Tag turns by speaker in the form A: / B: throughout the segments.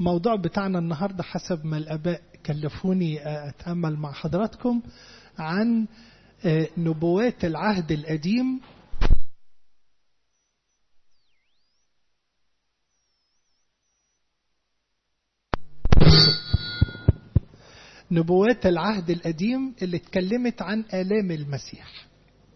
A: الموضوع بتاعنا النهاردة حسب ما الآباء كلفوني أتأمل مع حضراتكم عن نبوات العهد القديم نبوات العهد القديم اللي اتكلمت عن آلام المسيح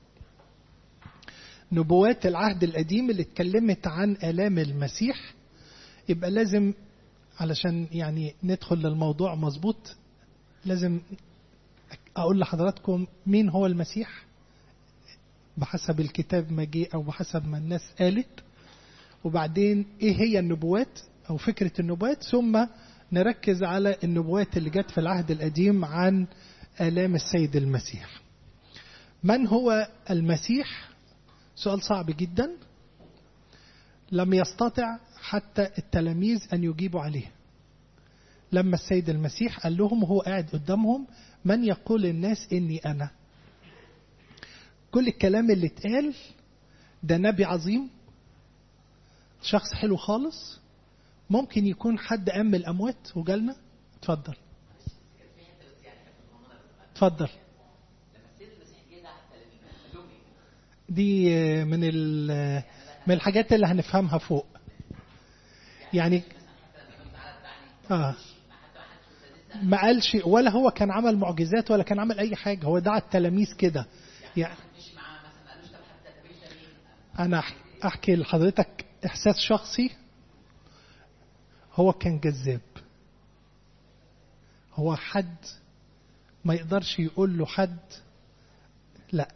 A: نبوات العهد القديم اللي اتكلمت عن آلام المسيح يبقى لازم علشان يعني ندخل للموضوع مظبوط لازم أقول لحضراتكم مين هو المسيح بحسب الكتاب ما جه أو بحسب ما الناس قالت وبعدين إيه هي النبوات أو فكرة النبوات ثم نركز على النبوات اللي جت في العهد القديم عن آلام السيد المسيح من هو المسيح سؤال صعب جدا لم يستطع حتى التلاميذ أن يجيبوا عليه لما السيد المسيح قال لهم وهو قاعد قدامهم من يقول الناس إني أنا كل الكلام اللي اتقال ده نبي عظيم شخص حلو خالص ممكن يكون حد قام من الأموات وجالنا اتفضل اتفضل دي من من الحاجات اللي هنفهمها فوق يعني اه ما قالش ولا هو كان عمل معجزات ولا كان عمل اي حاجه هو دعا التلاميذ كده يعني انا احكي لحضرتك احساس شخصي هو كان جذاب هو حد ما يقدرش يقول له حد لا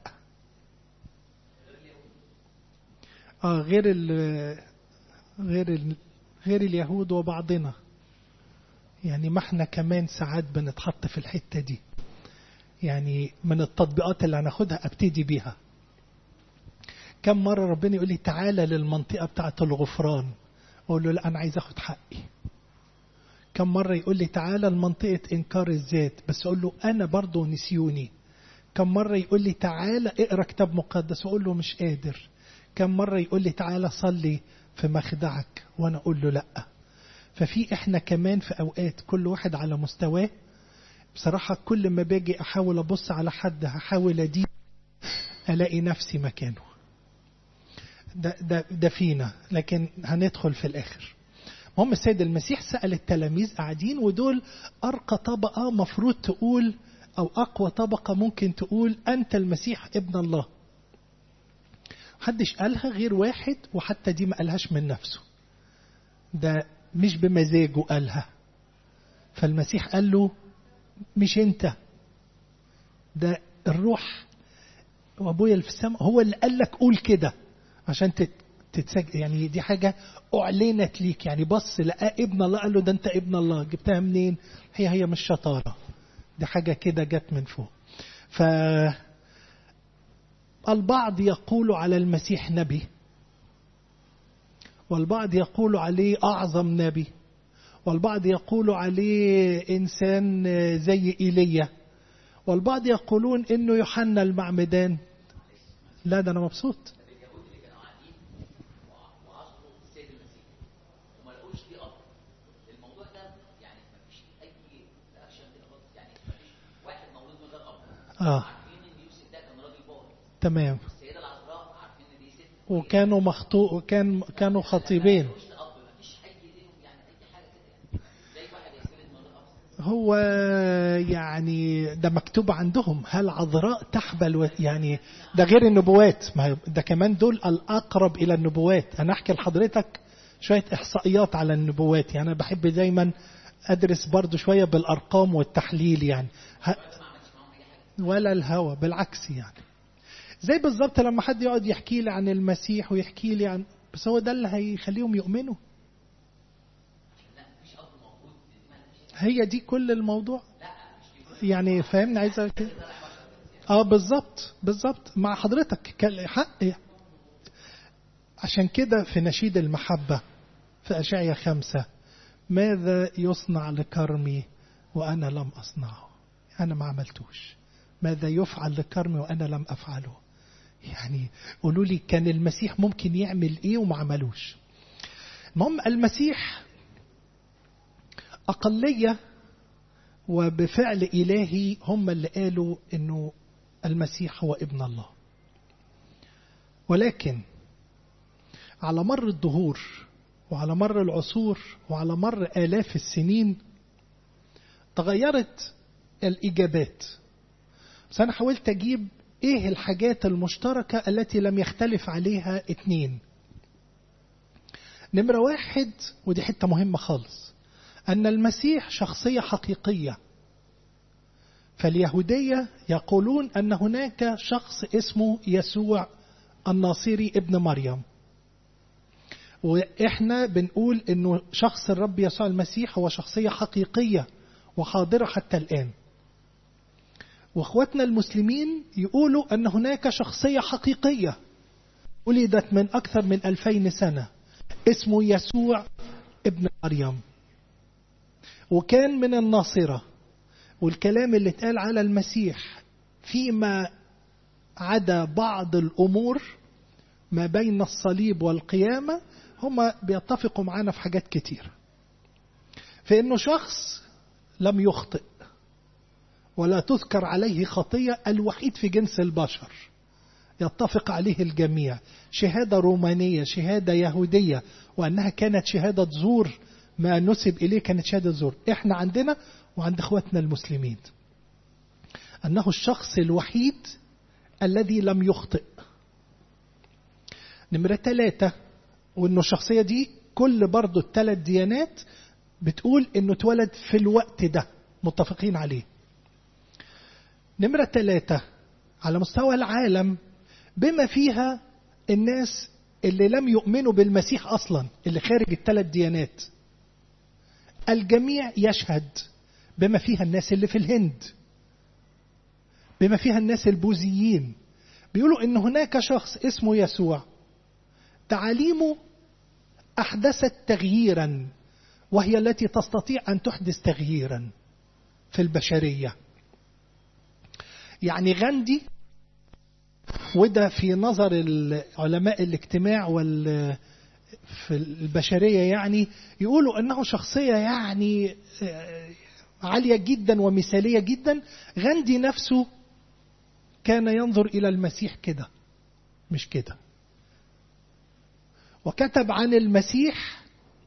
A: اه غير ال غير ال غير اليهود وبعضنا يعني ما احنا كمان ساعات بنتحط في الحته دي يعني من التطبيقات اللي هناخدها ابتدي بيها كم مره ربنا يقول لي تعالى للمنطقه بتاعه الغفران اقول له لا انا عايز اخد حقي كم مره يقول لي تعالى لمنطقه انكار الذات بس اقول له انا برضه نسيوني كم مره يقول لي تعالى اقرا كتاب مقدس اقول له مش قادر كم مرة يقول لي تعالى صلي في مخدعك وأنا أقول له لأ ففي إحنا كمان في أوقات كل واحد على مستواه بصراحة كل ما باجي أحاول أبص على حد هحاول أدي ألاقي نفسي مكانه ده, ده, ده فينا لكن هندخل في الآخر هم السيد المسيح سأل التلاميذ قاعدين ودول أرقى طبقة مفروض تقول أو أقوى طبقة ممكن تقول أنت المسيح ابن الله محدش قالها غير واحد وحتى دي ما قالهاش من نفسه ده مش بمزاجه قالها فالمسيح قال له مش انت ده الروح وابويا اللي في السماء هو اللي قال لك قول كده عشان تتسجل يعني دي حاجه اعلنت ليك يعني بص لقى ابن الله قال له ده انت ابن الله جبتها منين هي هي مش شطاره دي حاجه كده جت من فوق ف البعض يقول على المسيح نبي والبعض يقول عليه أعظم نبي والبعض يقول عليه إنسان زي إيليا والبعض يقولون إنه يوحنا المعمدان لا ده أنا مبسوط آه تمام وكانوا مخطوء وكان كانوا خطيبين هو يعني ده مكتوب عندهم هل عذراء تحبل و يعني ده غير النبوات ما ده كمان دول الأقرب إلى النبوات أنا أحكي لحضرتك شوية إحصائيات على النبوات يعني أنا بحب دايما أدرس برضو شوية بالأرقام والتحليل يعني ولا الهوى بالعكس يعني زي بالظبط لما حد يقعد يحكي لي عن المسيح ويحكي لي عن بس هو ده اللي هيخليهم يؤمنوا هي دي كل الموضوع يعني فاهمني عايز كده اه بالظبط بالظبط مع حضرتك حق عشان كده في نشيد المحبة في أشعية خمسة ماذا يصنع لكرمي وأنا لم أصنعه أنا ما عملتوش ماذا يفعل لكرمي وأنا لم أفعله يعني قولوا لي كان المسيح ممكن يعمل إيه وما عملوش المهم المسيح أقلية وبفعل إلهي هم اللي قالوا أنه المسيح هو ابن الله ولكن على مر الدهور وعلى مر العصور وعلى مر آلاف السنين تغيرت الإجابات بس أنا حاولت أجيب إيه الحاجات المشتركة التي لم يختلف عليها اتنين نمرة واحد ودي حتة مهمة خالص أن المسيح شخصية حقيقية فاليهودية يقولون أن هناك شخص اسمه يسوع الناصري ابن مريم وإحنا بنقول أنه شخص الرب يسوع المسيح هو شخصية حقيقية وحاضرة حتى الآن واخواتنا المسلمين يقولوا أن هناك شخصية حقيقية ولدت من أكثر من ألفين سنة اسمه يسوع ابن مريم وكان من الناصرة والكلام اللي اتقال على المسيح فيما عدا بعض الأمور ما بين الصليب والقيامة هما بيتفقوا معانا في حاجات كتير فإنه شخص لم يخطئ ولا تذكر عليه خطية الوحيد في جنس البشر يتفق عليه الجميع شهادة رومانية شهادة يهودية وأنها كانت شهادة زور ما نسب إليه كانت شهادة زور إحنا عندنا وعند إخواتنا المسلمين أنه الشخص الوحيد الذي لم يخطئ نمرة ثلاثة وأنه الشخصية دي كل برضو الثلاث ديانات بتقول أنه اتولد في الوقت ده متفقين عليه نمرة ثلاثة على مستوى العالم بما فيها الناس اللي لم يؤمنوا بالمسيح أصلا اللي خارج الثلاث ديانات الجميع يشهد بما فيها الناس اللي في الهند بما فيها الناس البوذيين بيقولوا ان هناك شخص اسمه يسوع تعاليمه احدثت تغييرا وهي التي تستطيع ان تحدث تغييرا في البشريه يعني غاندي وده في نظر علماء الاجتماع وال في البشرية يعني يقولوا أنه شخصية يعني عالية جدا ومثالية جدا غاندي نفسه كان ينظر إلى المسيح كده مش كده وكتب عن المسيح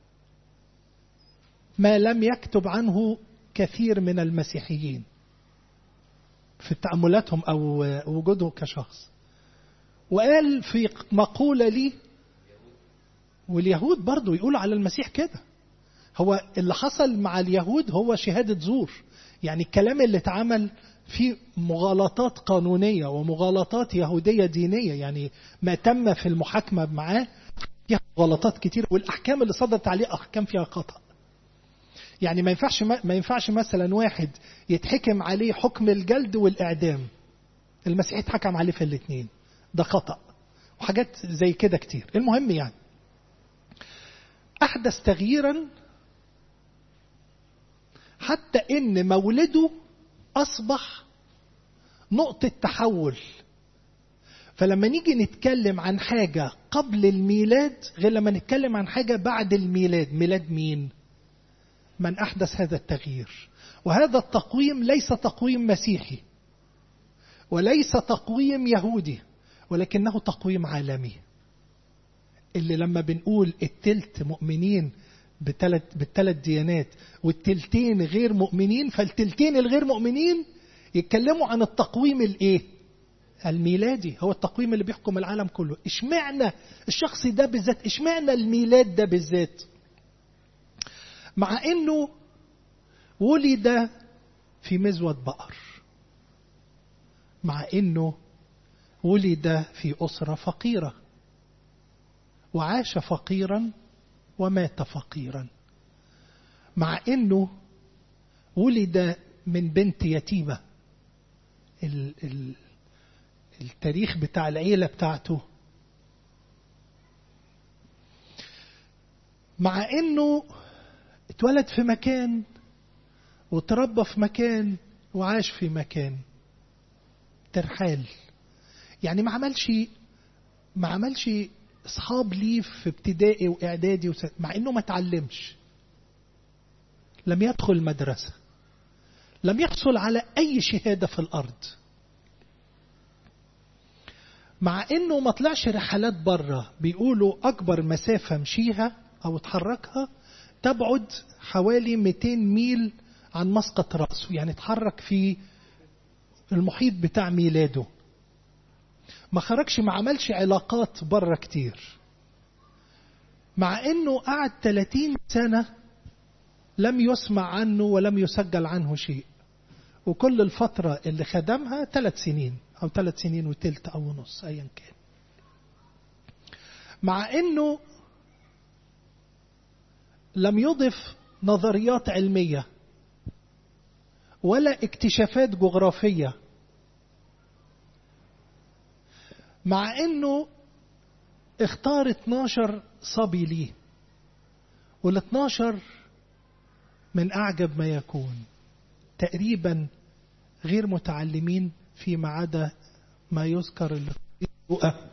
A: ما لم يكتب عنه كثير من المسيحيين في تأملاتهم أو وجوده كشخص وقال في مقولة لي واليهود برضو يقولوا على المسيح كده هو اللي حصل مع اليهود هو شهادة زور يعني الكلام اللي اتعمل فيه مغالطات قانونية ومغالطات يهودية دينية يعني ما تم في المحاكمة معاه فيها مغالطات كتير والأحكام اللي صدرت عليه أحكام فيها خطأ يعني ما ينفعش ما ينفعش مثلا واحد يتحكم عليه حكم الجلد والإعدام المسيح اتحكم عليه في الاثنين ده خطأ وحاجات زي كده كتير المهم يعني أحدث تغييرا حتى إن مولده أصبح نقطة تحول فلما نيجي نتكلم عن حاجة قبل الميلاد غير لما نتكلم عن حاجة بعد الميلاد ميلاد مين؟ من أحدث هذا التغيير وهذا التقويم ليس تقويم مسيحي وليس تقويم يهودي ولكنه تقويم عالمي اللي لما بنقول التلت مؤمنين بثلاث بالثلاث ديانات والتلتين غير مؤمنين فالتلتين الغير مؤمنين يتكلموا عن التقويم الايه الميلادي هو التقويم اللي بيحكم العالم كله اشمعنى الشخص ده بالذات اشمعنى الميلاد ده بالذات مع انه ولد في مزود بقر مع انه ولد في اسره فقيره وعاش فقيرا ومات فقيرا مع انه ولد من بنت يتيمه ال ال التاريخ بتاع العيله بتاعته مع انه اتولد في مكان وتربى في مكان وعاش في مكان ترحال يعني ما عملش ما عملش اصحاب ليه في ابتدائي واعدادي وس... مع انه ما اتعلمش لم يدخل مدرسة لم يحصل على أي شهادة في الأرض مع انه ما طلعش رحلات بره بيقولوا اكبر مسافه مشيها او اتحركها تبعد حوالي 200 ميل عن مسقط راسه يعني اتحرك في المحيط بتاع ميلاده ما خرجش ما عملش علاقات بره كتير مع انه قعد 30 سنه لم يسمع عنه ولم يسجل عنه شيء وكل الفتره اللي خدمها ثلاث سنين أو ثلاث سنين وتلت أو نص أيا كان مع أنه لم يضف نظريات علمية ولا اكتشافات جغرافية مع أنه اختار 12 صبي ليه وال 12 من أعجب ما يكون تقريبا غير متعلمين فيما عدا ما يذكر اللقاء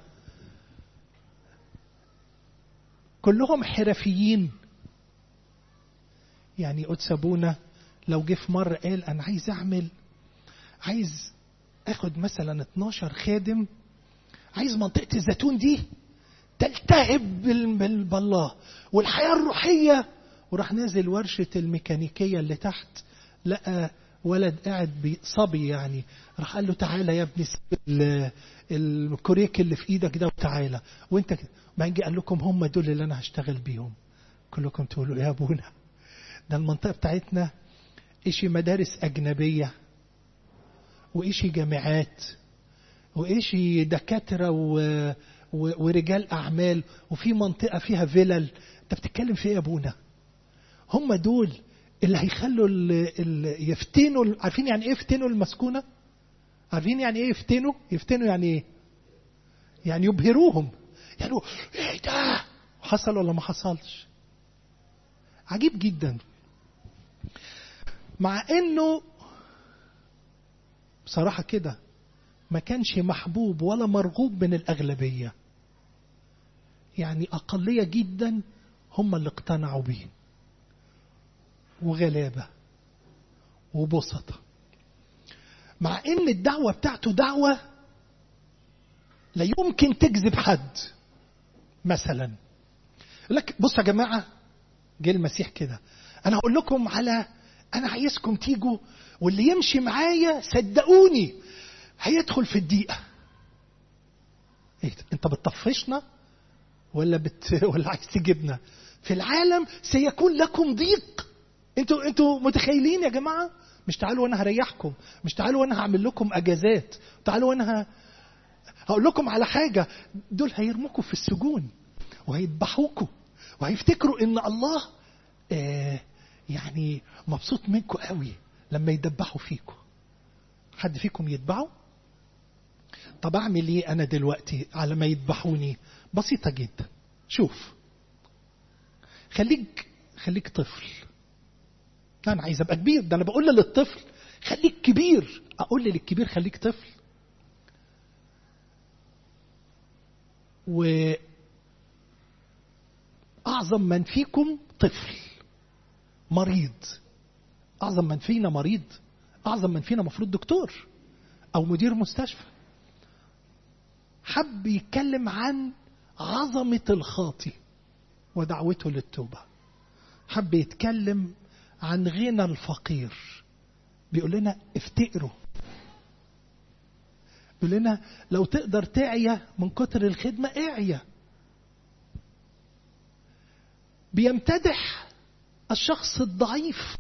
A: كلهم حرفيين يعني قدس ابونا لو جه في مره قال انا عايز اعمل عايز اخد مثلا 12 خادم عايز منطقه الزيتون دي تلتهب بالله والحياه الروحيه وراح نازل ورشه الميكانيكيه اللي تحت لقى ولد قاعد صبي يعني راح قال له تعالى يا ابني سيب الكوريك اللي في ايدك ده وتعالى وانت كده بعدين جه قال لكم هم دول اللي انا هشتغل بيهم كلكم تقولوا يا ابونا ده المنطقه بتاعتنا إشي مدارس أجنبية وإشي جامعات وإشي دكاترة و... و... ورجال أعمال وفي منطقة فيها فيلل أنت بتتكلم في إيه يا أبونا هم دول اللي هيخلوا ال... ال... يفتنوا عارفين يعني إيه يفتنوا المسكونة عارفين يعني إيه يفتنوا يفتنوا يعني إيه يعني يبهروهم يعني إيه ده حصل ولا ما حصلش عجيب جدا مع انه بصراحة كده ما كانش محبوب ولا مرغوب من الأغلبية يعني أقلية جدا هم اللي اقتنعوا بيه وغلابة وبسطة مع ان الدعوة بتاعته دعوة لا يمكن تجذب حد مثلا لك بص يا جماعة جه المسيح كده انا هقول لكم على انا عايزكم تيجوا واللي يمشي معايا صدقوني هيدخل في الدقيقه ايه انت بتطفشنا ولا بت... ولا عايز تجيبنا في العالم سيكون لكم ضيق انتوا انتوا متخيلين يا جماعه مش تعالوا وانا هريحكم مش تعالوا وانا هعمل لكم اجازات تعالوا وانا ه... هقول لكم على حاجه دول هيرموكم في السجون وهيذبحوكم وهيفتكروا ان الله آه يعني مبسوط منكم قوي لما يدبحوا فيكم حد فيكم يتبعوا طب اعمل ايه انا دلوقتي على ما يذبحوني بسيطه جدا شوف خليك خليك طفل لا انا عايز ابقى كبير ده انا بقول للطفل خليك كبير اقول للكبير خليك طفل و اعظم من فيكم طفل مريض اعظم من فينا مريض اعظم من فينا مفروض دكتور او مدير مستشفى حب يتكلم عن عظمه الخاطي ودعوته للتوبه حب يتكلم عن غنى الفقير بيقول لنا افتقروا بيقول لنا لو تقدر تعيا من كتر الخدمه اعيا بيمتدح الشخص الضعيف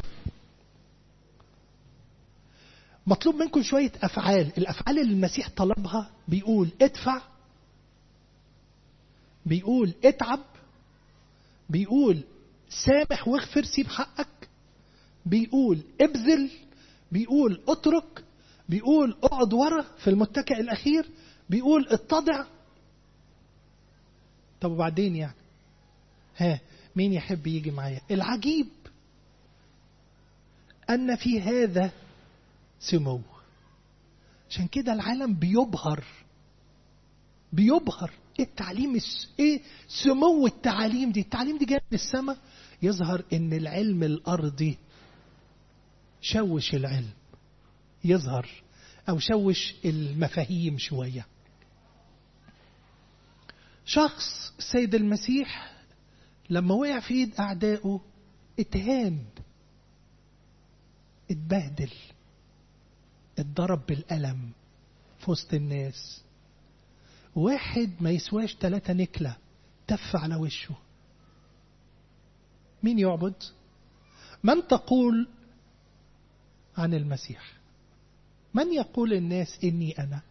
A: مطلوب منكم شوية أفعال الأفعال اللي المسيح طلبها بيقول ادفع بيقول اتعب بيقول سامح واغفر سيب حقك بيقول ابذل بيقول اترك بيقول اقعد ورا في المتكئ الأخير بيقول اتضع طب وبعدين يعني ها مين يحب يجي معايا العجيب أن في هذا سمو عشان كده العالم بيبهر بيبهر ايه التعليم ايه سمو التعاليم دي التعليم دي جايه من السماء يظهر ان العلم الارضي شوش العلم يظهر أو شوش المفاهيم شوية شخص السيد المسيح لما وقع في ايد أعدائه اتهان اتبهدل اتضرب بالألم في وسط الناس واحد ما يسواش ثلاثة نكلة تف على وشه مين يعبد من تقول عن المسيح من يقول الناس إني أنا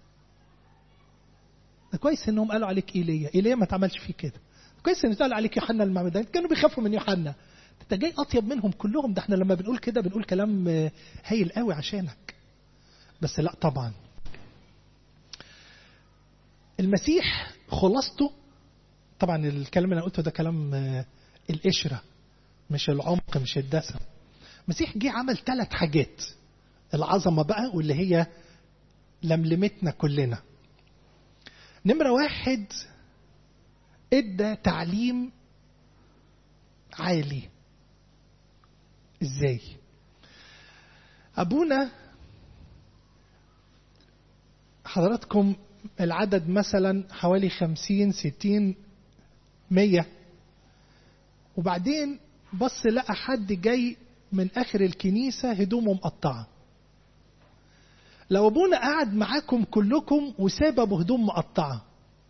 A: ده كويس إنهم قالوا عليك إيليا إيليا ما تعملش فيه كده كويس إن قالوا عليك يوحنا المعمدان كانوا بيخافوا من يوحنا انت جاي اطيب منهم كلهم ده احنا لما بنقول كده بنقول كلام هايل قوي عشانك بس لا طبعا المسيح خلاصته طبعا الكلام اللي انا قلته ده كلام القشره مش العمق مش الدسم المسيح جه عمل ثلاث حاجات العظمه بقى واللي هي لملمتنا كلنا نمره واحد ادى تعليم عالي ازاي ابونا حضراتكم العدد مثلا حوالي خمسين ستين مية وبعدين بص لقى حد جاي من اخر الكنيسة هدومه مقطعة لو ابونا قعد معاكم كلكم وساب ابو هدوم مقطعة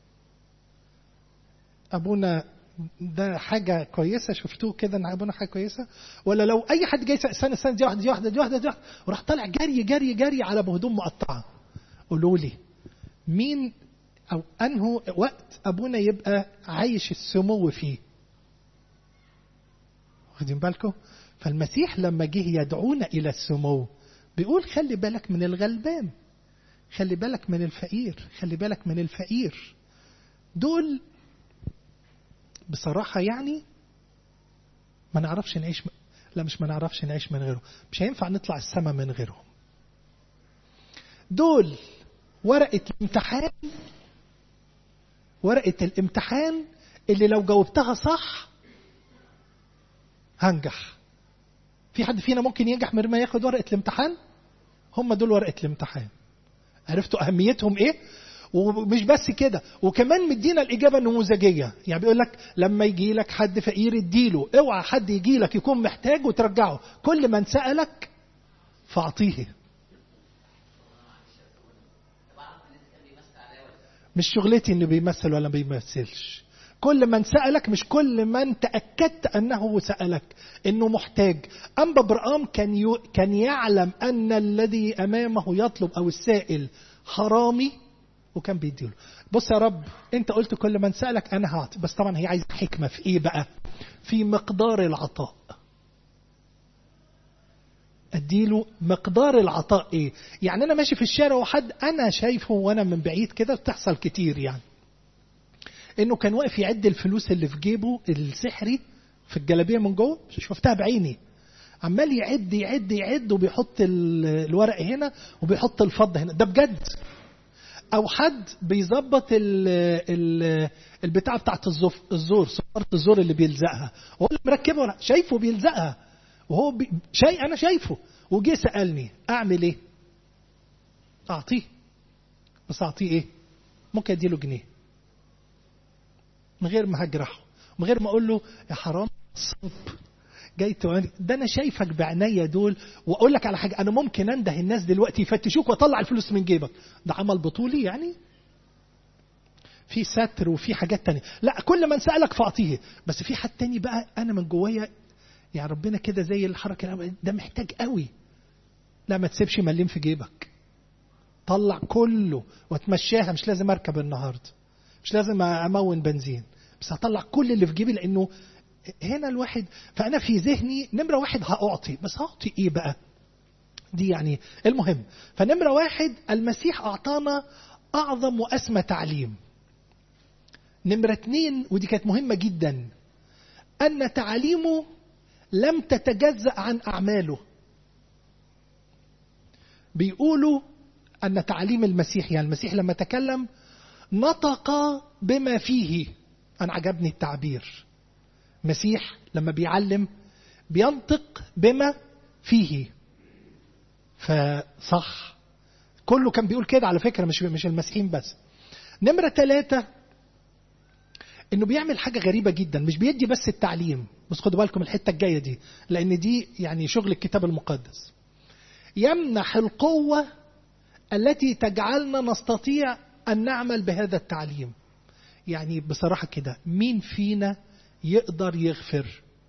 A: ابونا ده حاجة كويسة شفتوه كده ان ابونا حاجة كويسة ولا لو اي حد جاي استنى استنى دي واحدة دي واحدة دي واحدة دي واحدة وراح طالع جري جري جري على ابو هدوم مقطعة قولوا لي مين او انه وقت ابونا يبقى عايش السمو فيه واخدين بالكم فالمسيح لما جه يدعونا الى السمو بيقول خلي بالك من الغلبان خلي بالك من الفقير خلي بالك من الفقير دول بصراحة يعني ما نعرفش نعيش م... لا مش ما نعرفش نعيش من غيرهم مش هينفع نطلع السما من غيرهم دول ورقة الامتحان ورقة الامتحان اللي لو جاوبتها صح هنجح في حد فينا ممكن ينجح من ما ياخد ورقة الامتحان هم دول ورقة الامتحان عرفتوا أهميتهم إيه ومش بس كده وكمان مدينا الإجابة النموذجية يعني بيقول لك لما يجي لك حد فقير اديله اوعى حد يجي لك يكون محتاج وترجعه كل من سألك فأعطيه مش شغلتي انه بيمثل ولا بيمثلش كل من سألك مش كل من تأكدت أنه سألك أنه محتاج أنبا برقام كان, يو كان يعلم أن الذي أمامه يطلب أو السائل حرامي وكان بيديله بص يا رب انت قلت كل من سألك أنا هعطي بس طبعا هي عايزة حكمة في إيه بقى في مقدار العطاء اديله مقدار العطاء ايه يعني انا ماشي في الشارع وحد انا شايفه وانا من بعيد كده بتحصل كتير يعني انه كان واقف يعد الفلوس اللي في جيبه السحري في الجلابيه من جوه شفتها بعيني عمال يعد يعد يعد وبيحط الورق هنا وبيحط الفضه هنا ده بجد او حد بيظبط البتاعه بتاعت الزف الزور صورة الزور اللي بيلزقها هو اللي مركبها شايفه بيلزقها وهو بي... شيء انا شايفه وجه سالني اعمل ايه اعطيه بس اعطيه ايه ممكن اديله جنيه من غير ما هجرحه من غير ما اقول له يا حرام صب جاي تواني ده انا شايفك بعناية دول واقول لك على حاجه انا ممكن انده الناس دلوقتي يفتشوك واطلع الفلوس من جيبك ده عمل بطولي يعني في ستر وفي حاجات تانية لا كل من سألك فأعطيه بس في حد تاني بقى أنا من جوايا يعني ربنا كده زي الحركة ده محتاج قوي لا ما تسيبش مليم في جيبك طلع كله وتمشاها مش لازم اركب النهارده مش لازم امون بنزين بس هطلع كل اللي في جيبي لانه هنا الواحد فانا في ذهني نمره واحد هاعطي بس هاعطي ايه بقى دي يعني المهم فنمره واحد المسيح اعطانا اعظم واسمى تعليم نمره اتنين ودي كانت مهمه جدا ان تعاليمه لم تتجزأ عن أعماله بيقولوا أن تعليم المسيح يعني المسيح لما تكلم نطق بما فيه أنا عجبني التعبير مسيح لما بيعلم بينطق بما فيه فصح كله كان بيقول كده على فكرة مش مش المسيحيين بس نمرة ثلاثة انه بيعمل حاجة غريبة جدا مش بيدي بس التعليم بس خدوا بالكم الحتة الجاية دي لان دي يعني شغل الكتاب المقدس يمنح القوة التي تجعلنا نستطيع ان نعمل بهذا التعليم يعني بصراحة كده مين فينا يقدر يغفر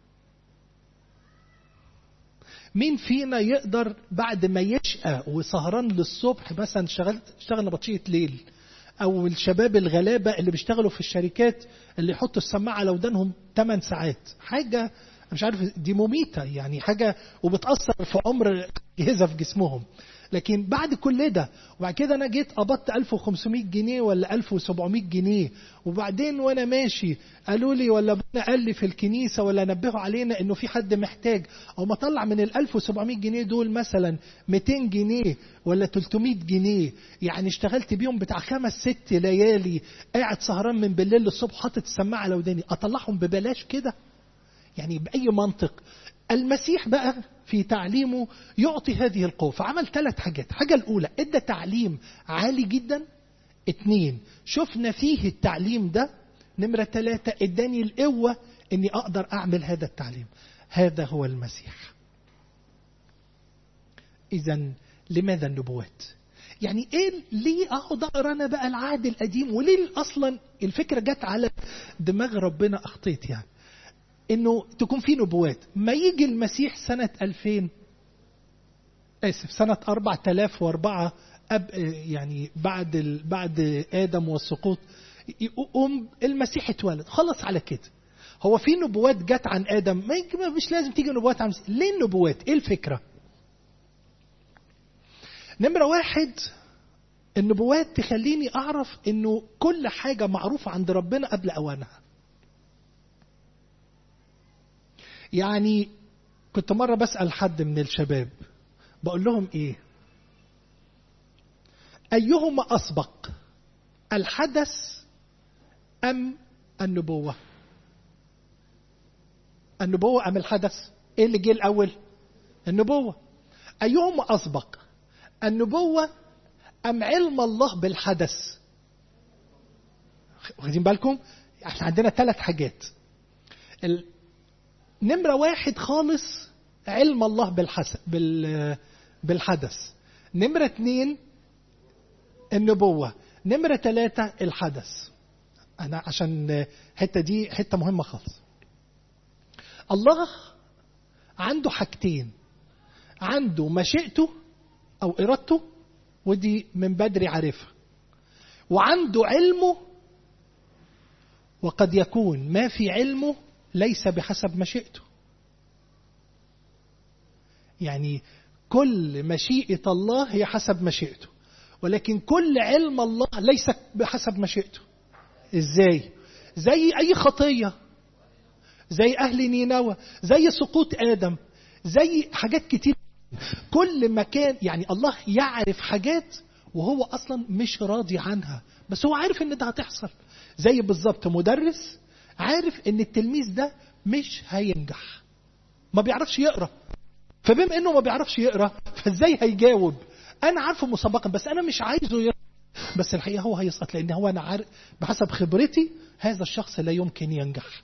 A: مين فينا يقدر بعد ما يشقى وسهران للصبح مثلا اشتغل اشتغل نبطشية ليل او الشباب الغلابة اللي بيشتغلوا في الشركات اللي يحطوا السماعة على ودانهم 8 ساعات حاجة مش عارف دي مميتة يعني حاجة وبتأثر في عمر أجهزة في جسمهم لكن بعد كل ده وبعد كده انا جيت قبضت 1500 جنيه ولا 1700 جنيه وبعدين وانا ماشي قالوا لي ولا ابونا قال لي في الكنيسه ولا نبهوا علينا انه في حد محتاج او ما طلع من ال 1700 جنيه دول مثلا 200 جنيه ولا 300 جنيه يعني اشتغلت بيهم بتاع خمس ست ليالي قاعد سهران من بالليل للصبح حاطط السماعه على وداني اطلعهم ببلاش كده يعني باي منطق المسيح بقى في تعليمه يعطي هذه القوة فعمل ثلاث حاجات الحاجة الأولى ادى تعليم عالي جدا اتنين شفنا فيه التعليم ده نمرة ثلاثة اداني القوة اني اقدر اعمل هذا التعليم هذا هو المسيح اذا لماذا النبوات يعني ايه ليه اقعد اقرا انا بقى العهد القديم وليه اصلا الفكره جت على دماغ ربنا اخطيت يعني انه تكون في نبوات ما يجي المسيح سنة 2000 اسف سنة 4004 أب يعني بعد ال... بعد ادم والسقوط يقوم المسيح اتولد خلص على كده هو في نبوات جت عن ادم ما مش لازم تيجي نبوات عن المسيح. ليه النبوات ايه الفكره نمره واحد النبوات تخليني اعرف انه كل حاجه معروفه عند ربنا قبل اوانها يعني كنت مرة بسأل حد من الشباب بقول لهم ايه ايهما اسبق الحدث ام النبوة النبوة ام الحدث ايه اللي جه الاول النبوة ايهما اسبق النبوة ام علم الله بالحدث واخدين بالكم احنا عندنا ثلاث حاجات نمرة واحد خالص علم الله بالحس... بال... بالحدث نمرة اتنين النبوة نمرة ثلاثة الحدث أنا عشان الحتة دي حتة مهمة خالص الله عنده حاجتين عنده مشيئته أو إرادته ودي من بدري عارفها وعنده علمه وقد يكون ما في علمه ليس بحسب مشيئته يعني كل مشيئة الله هي حسب مشيئته ولكن كل علم الله ليس بحسب مشيئته ازاي زي اي خطية زي اهل نينوى زي سقوط ادم زي حاجات كتير كل مكان يعني الله يعرف حاجات وهو اصلا مش راضي عنها بس هو عارف ان ده هتحصل زي بالظبط مدرس عارف ان التلميذ ده مش هينجح ما بيعرفش يقرا فبما انه ما بيعرفش يقرا فازاي هيجاوب انا عارفه مسبقا بس انا مش عايزه يقرا بس الحقيقه هو هيسقط لان هو انا عارف بحسب خبرتي هذا الشخص لا يمكن ينجح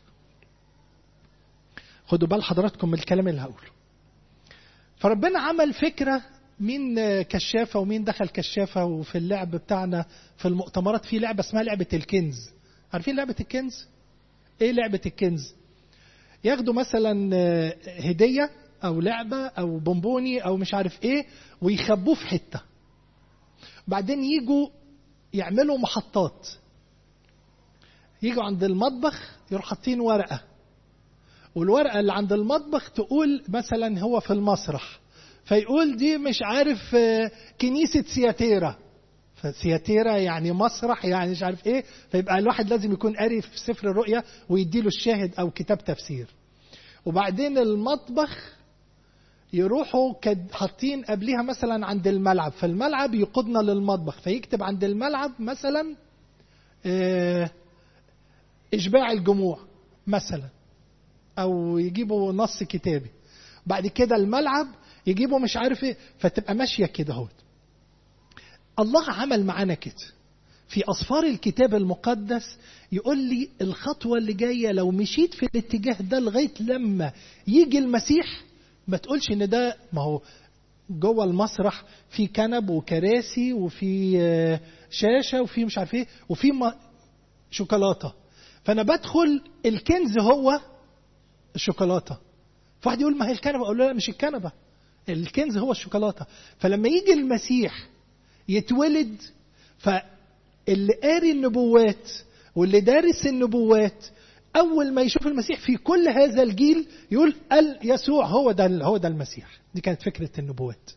A: خدوا بال حضراتكم من الكلام اللي هقوله فربنا عمل فكره مين كشافه ومين دخل كشافه وفي اللعب بتاعنا في المؤتمرات في لعبه اسمها لعبه الكنز عارفين لعبه الكنز ايه لعبة الكنز ياخدوا مثلا هدية او لعبة او بونبوني او مش عارف ايه ويخبوه في حتة بعدين يجوا يعملوا محطات يجوا عند المطبخ يروحوا حاطين ورقة والورقة اللي عند المطبخ تقول مثلا هو في المسرح فيقول دي مش عارف كنيسة سياتيرا فسياتيرا يعني مسرح يعني مش عارف ايه فيبقى الواحد لازم يكون قاري في سفر الرؤيا ويديله الشاهد او كتاب تفسير وبعدين المطبخ يروحوا حاطين قبليها مثلا عند الملعب فالملعب يقودنا للمطبخ فيكتب عند الملعب مثلا اه اشباع الجموع مثلا او يجيبوا نص كتابي بعد كده الملعب يجيبوا مش عارف ايه فتبقى ماشيه كده اهوت الله عمل معانا كده في أصفار الكتاب المقدس يقول لي الخطوة اللي جاية لو مشيت في الاتجاه ده لغاية لما يجي المسيح ما تقولش إن ده ما هو جوه المسرح في كنب وكراسي وفي شاشة وفي مش عارف ايه وفي شوكولاتة فأنا بدخل الكنز هو الشوكولاتة فواحد يقول ما هي الكنبة أقول له لا مش الكنبة الكنز هو الشوكولاتة فلما يجي المسيح يتولد فاللي قاري النبوات واللي دارس النبوات اول ما يشوف المسيح في كل هذا الجيل يقول ال يسوع هو ده هو ده المسيح دي كانت فكره النبوات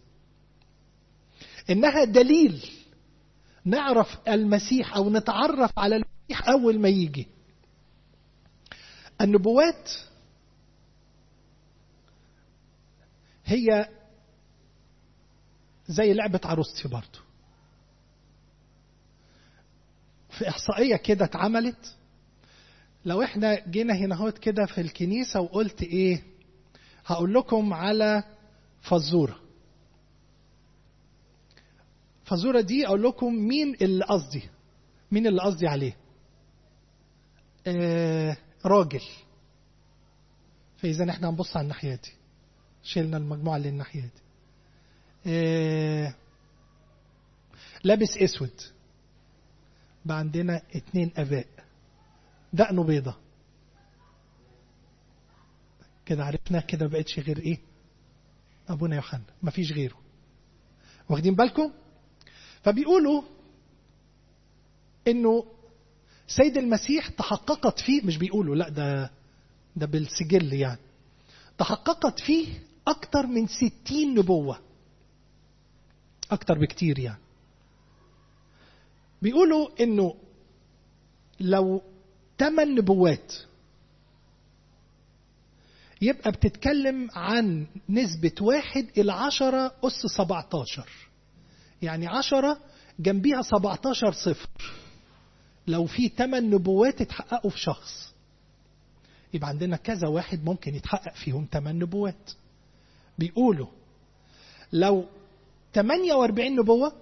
A: انها دليل نعرف المسيح او نتعرف على المسيح اول ما يجي النبوات هي زي لعبة عروستي برضو في إحصائية كده اتعملت لو احنا جينا هنا هوت كده في الكنيسة وقلت ايه هقول لكم على فزورة فزورة دي اقول لكم مين اللي قصدي مين اللي قصدي عليه آه راجل فإذا احنا هنبص على الناحية دي شلنا المجموعة اللي الناحية دي آه لابس اسود بقى عندنا اتنين اباء دقنه بيضة كده عرفنا كده ما بقتش غير ايه ابونا يوحنا ما فيش غيره واخدين بالكم فبيقولوا انه سيد المسيح تحققت فيه مش بيقولوا لا ده ده بالسجل يعني تحققت فيه اكتر من ستين نبوة اكتر بكتير يعني بيقولوا انه لو ثمان نبوات يبقى بتتكلم عن نسبة واحد إلى عشرة أس سبعتاشر يعني عشرة جنبيها سبعتاشر صفر لو في ثمان نبوات اتحققوا في شخص يبقى عندنا كذا واحد ممكن يتحقق فيهم ثمان نبوات بيقولوا لو 48 نبوة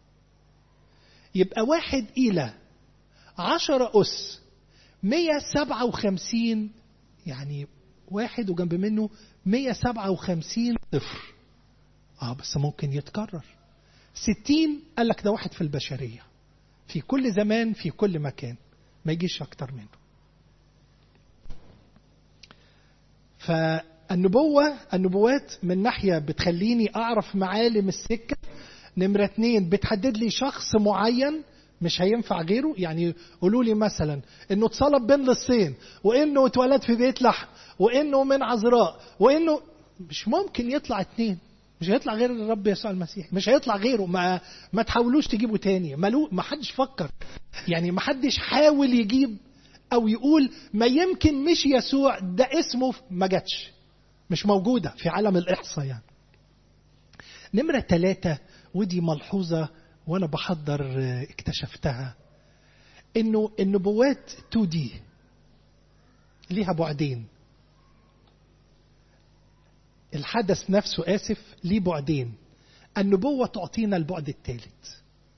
A: يبقى واحد إلى عشرة أس 157 يعني واحد وجنب منه 157 صفر اه بس ممكن يتكرر 60 قال لك ده واحد في البشرية في كل زمان في كل مكان ما يجيش أكتر منه فالنبوة النبوات من ناحية بتخليني أعرف معالم السكة نمرة اتنين بتحدد لي شخص معين مش هينفع غيره يعني قولوا لي مثلا انه اتصلب بين لصين وانه اتولد في بيت لحم وانه من عذراء وانه مش ممكن يطلع اتنين مش هيطلع غير الرب يسوع المسيح مش هيطلع غيره ما ما تحاولوش تجيبوا تاني ملو ما حدش فكر يعني ما حدش حاول يجيب او يقول ما يمكن مش يسوع ده اسمه ما جاتش مش موجودة في عالم الإحصاء يعني نمرة ثلاثة ودي ملحوظة وأنا بحضر اكتشفتها إنه النبوات 2 دي ليها بعدين الحدث نفسه آسف ليه بعدين النبوة تعطينا البعد الثالث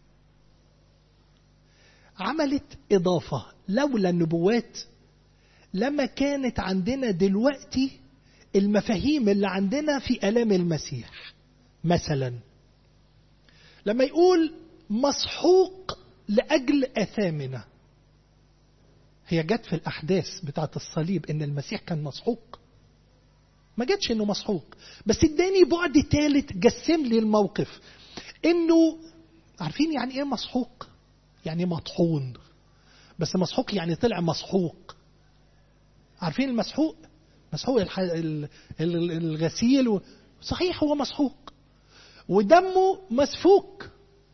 A: عملت إضافة لولا النبوات لما كانت عندنا دلوقتي المفاهيم اللي عندنا في آلام المسيح مثلا لما يقول مسحوق لأجل أثامنا هي جت في الأحداث بتاعة الصليب إن المسيح كان مسحوق ما جاتش إنه مسحوق بس اداني بعد ثالث جسم لي الموقف إنه عارفين يعني إيه مسحوق؟ يعني مطحون بس مسحوق يعني طلع مسحوق عارفين المسحوق؟ مسحوق الح... الغسيل و... صحيح هو مسحوق ودمه مسفوك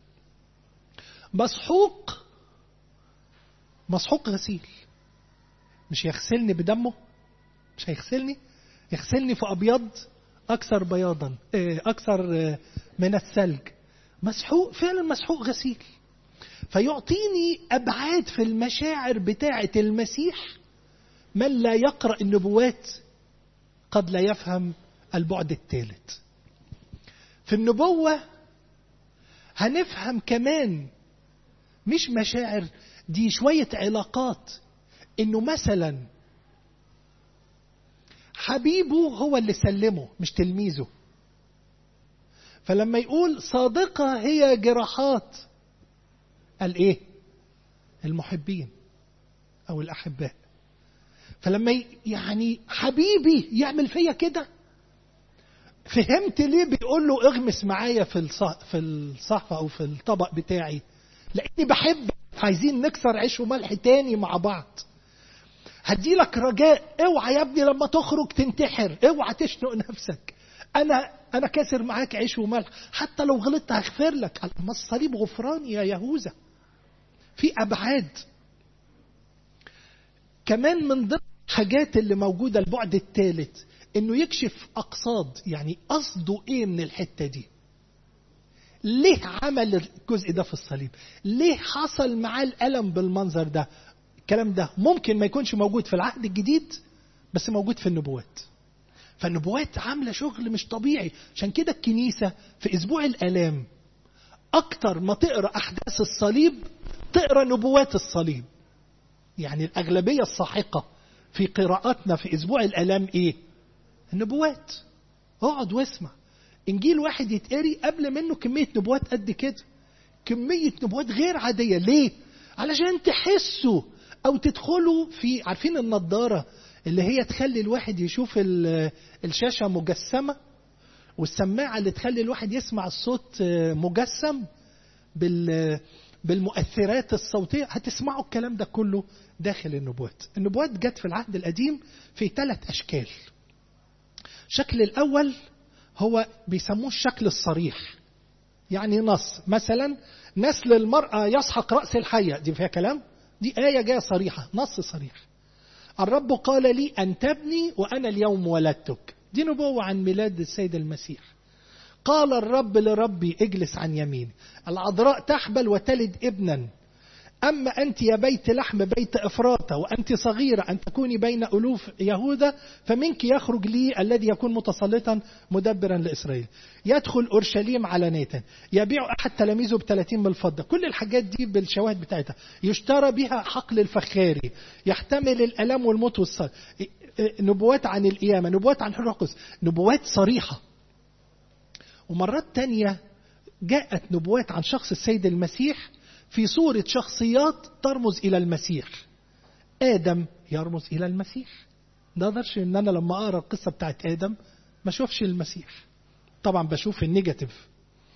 A: مسحوق مسحوق غسيل مش يغسلني بدمه مش هيغسلني يغسلني في ابيض اكثر بياضا اكثر من الثلج مسحوق فعلا مسحوق غسيل فيعطيني ابعاد في المشاعر بتاعه المسيح من لا يقرا النبوات قد لا يفهم البعد الثالث في النبوة هنفهم كمان مش مشاعر دي شوية علاقات انه مثلا حبيبه هو اللي سلمه مش تلميذه فلما يقول صادقة هي جراحات قال ايه المحبين او الاحباء فلما يعني حبيبي يعمل فيا كده فهمت ليه بيقول له اغمس معايا في الصح في الصحفه او في الطبق بتاعي لاني بحبك عايزين نكسر عيش وملح تاني مع بعض هدي لك رجاء اوعى يا ابني لما تخرج تنتحر اوعى تشنق نفسك انا انا كاسر معاك عيش وملح حتى لو غلطت هغفر لك ما الصليب غفران يا يهوذا في ابعاد كمان من ضمن الحاجات اللي موجوده البعد الثالث انه يكشف اقصاد يعني قصده ايه من الحته دي ليه عمل الجزء ده في الصليب ليه حصل معاه الالم بالمنظر ده الكلام ده ممكن ما يكونش موجود في العهد الجديد بس موجود في النبوات فالنبوات عامله شغل مش طبيعي عشان كده الكنيسه في اسبوع الالام اكتر ما تقرا احداث الصليب تقرا نبوات الصليب يعني الاغلبيه الساحقه في قراءاتنا في اسبوع الالام ايه النبوات اقعد واسمع انجيل واحد يتقري قبل منه كميه نبوات قد كده كميه نبوات غير عاديه ليه علشان تحسوا او تدخلوا في عارفين النضاره اللي هي تخلي الواحد يشوف الشاشه مجسمه والسماعه اللي تخلي الواحد يسمع الصوت مجسم بال بالمؤثرات الصوتيه هتسمعوا الكلام ده كله داخل النبوات النبوات جت في العهد القديم في ثلاث اشكال الشكل الاول هو بيسموه الشكل الصريح يعني نص مثلا نسل المرأة يسحق رأس الحية دي فيها كلام دي آية جاية صريحة نص صريح الرب قال لي أن تبني وأنا اليوم ولدتك دي نبوة عن ميلاد السيد المسيح قال الرب لربي اجلس عن يميني العذراء تحبل وتلد ابنا أما أنت يا بيت لحم بيت إفراطة وأنت صغيرة أن تكوني بين ألوف يهوذا فمنك يخرج لي الذي يكون متسلطا مدبرا لإسرائيل يدخل أورشليم علانية يبيع أحد تلاميذه بثلاثين من الفضة كل الحاجات دي بالشواهد بتاعتها يشترى بها حقل الفخاري يحتمل الألم والموت والصلاة نبوات عن القيامة نبوات عن حر القدس نبوات صريحة ومرات تانية جاءت نبوات عن شخص السيد المسيح في صورة شخصيات ترمز إلى المسيح آدم يرمز إلى المسيح ده قدرش إن أنا لما أقرأ القصة بتاعت آدم ما أشوفش المسيح طبعا بشوف النيجاتيف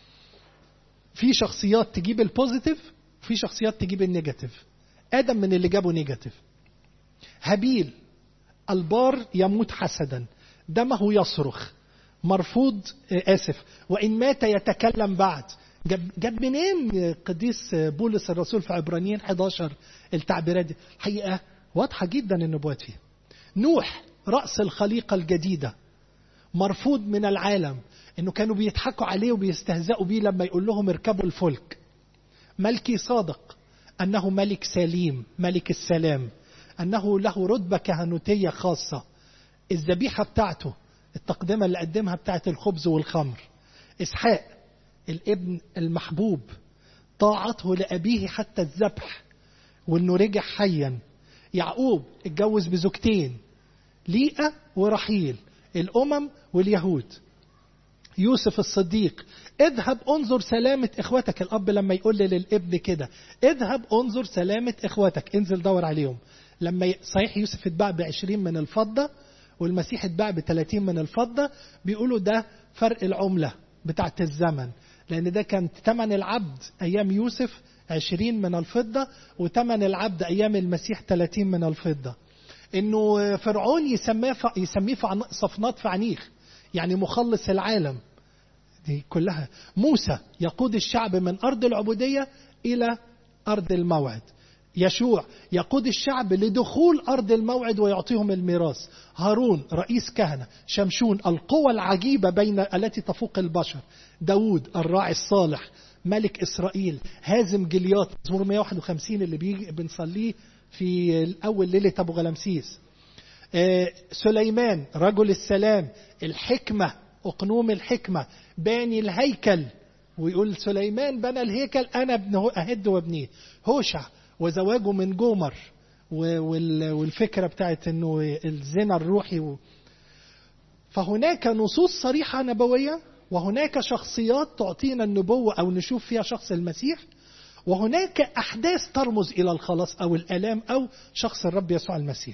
A: في شخصيات تجيب البوزيتيف في شخصيات تجيب النيجاتيف آدم من اللي جابوا نيجاتيف هابيل البار يموت حسدا دمه يصرخ مرفوض آسف وإن مات يتكلم بعد جاب, جاب منين قديس بولس الرسول في عبرانيين 11 التعبيرات دي حقيقة واضحة جدا النبوات فيها نوح رأس الخليقة الجديدة مرفوض من العالم انه كانوا بيضحكوا عليه وبيستهزئوا بيه لما يقول لهم اركبوا الفلك ملكي صادق انه ملك سليم ملك السلام انه له رتبة كهنوتية خاصة الذبيحة بتاعته التقدمة اللي قدمها بتاعت الخبز والخمر اسحاق الابن المحبوب طاعته لأبيه حتى الذبح وانه رجع حيا يعقوب اتجوز بزوجتين ليئة ورحيل الأمم واليهود يوسف الصديق اذهب انظر سلامة اخوتك الاب لما يقول للابن كده اذهب انظر سلامة اخوتك انزل دور عليهم لما صحيح يوسف اتباع بعشرين من الفضة والمسيح اتباع بثلاثين من الفضة بيقولوا ده فرق العملة بتاعت الزمن لأن ده كان ثمن العبد أيام يوسف عشرين من الفضة وثمن العبد أيام المسيح ثلاثين من الفضة إنه فرعون يسميه يسميه صفنات فعنيخ يعني مخلص العالم دي كلها موسى يقود الشعب من أرض العبودية إلى أرض الموعد يشوع يقود الشعب لدخول أرض الموعد ويعطيهم الميراث هارون رئيس كهنة شمشون القوى العجيبة بين التي تفوق البشر داود الراعي الصالح ملك إسرائيل هازم جليات مزمور 151 اللي بيجي بنصليه في أول ليلة أبو غلمسيس آه سليمان رجل السلام الحكمة أقنوم الحكمة باني الهيكل ويقول سليمان بنى الهيكل أنا ابن أهد وابنيه هوشع وزواجه من جومر والفكرة بتاعت أنه الزنا الروحي و... فهناك نصوص صريحة نبوية وهناك شخصيات تعطينا النبوة أو نشوف فيها شخص المسيح وهناك أحداث ترمز إلى الخلاص أو الآلام أو شخص الرب يسوع المسيح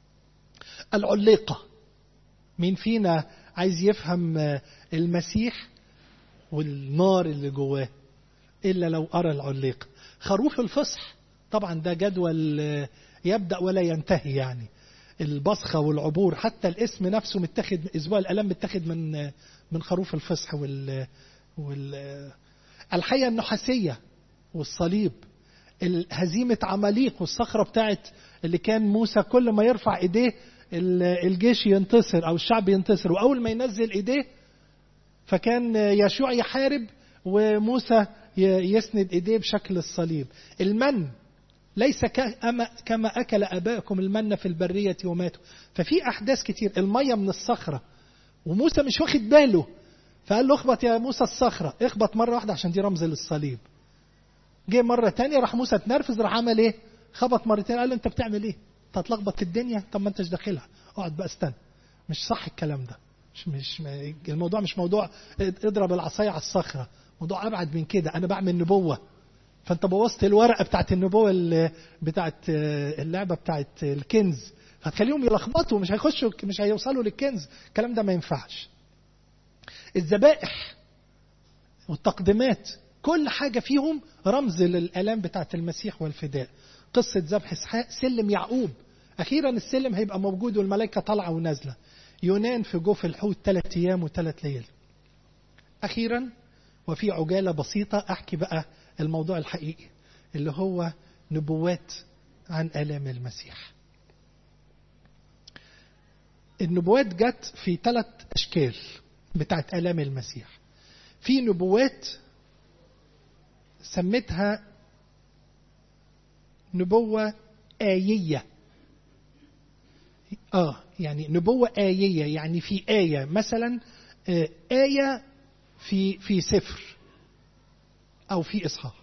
A: العليقة مين فينا عايز يفهم المسيح والنار اللي جواه إلا لو أرى العليقة خروف الفصح طبعا ده جدول يبدأ ولا ينتهي يعني البصخة والعبور حتى الاسم نفسه متاخد أسبوع الألم متاخد من من خروف الفصح وال, وال الحية النحاسية والصليب هزيمة عماليق والصخرة بتاعت اللي كان موسى كل ما يرفع ايديه الجيش ينتصر او الشعب ينتصر واول ما ينزل ايديه فكان يشوع يحارب وموسى يسند ايديه بشكل الصليب المن ليس كما اكل ابائكم المن في البريه وماتوا ففي احداث كتير الميه من الصخره وموسى مش واخد باله فقال له اخبط يا موسى الصخره اخبط مره واحده عشان دي رمز للصليب جه مره تانية راح موسى اتنرفز راح عمل ايه خبط مرتين قال له انت بتعمل ايه انت هتلخبط في الدنيا طب ما انتش داخلها اقعد بقى استنى مش صح الكلام ده مش مش الموضوع مش موضوع اضرب العصايه على الصخره موضوع ابعد من كده انا بعمل نبوه فانت بوظت الورقه بتاعت النبوه اللي بتاعت اللعبه بتاعت الكنز هتخليهم يلخبطوا مش هيخشوا مش هيوصلوا للكنز الكلام ده ما ينفعش الذبائح والتقديمات كل حاجه فيهم رمز للالام بتاعت المسيح والفداء قصه ذبح اسحاق سلم يعقوب اخيرا السلم هيبقى موجود والملائكه طالعه ونازله يونان في جوف الحوت ثلاث ايام وثلاث ليالي اخيرا وفي عجاله بسيطه احكي بقى الموضوع الحقيقي اللي هو نبوات عن الام المسيح النبوات جت في ثلاث اشكال بتاعت الام المسيح في نبوات سميتها نبوة آيية آه يعني نبوة آيية يعني في آية مثلا آه آية في في سفر أو في إصحاح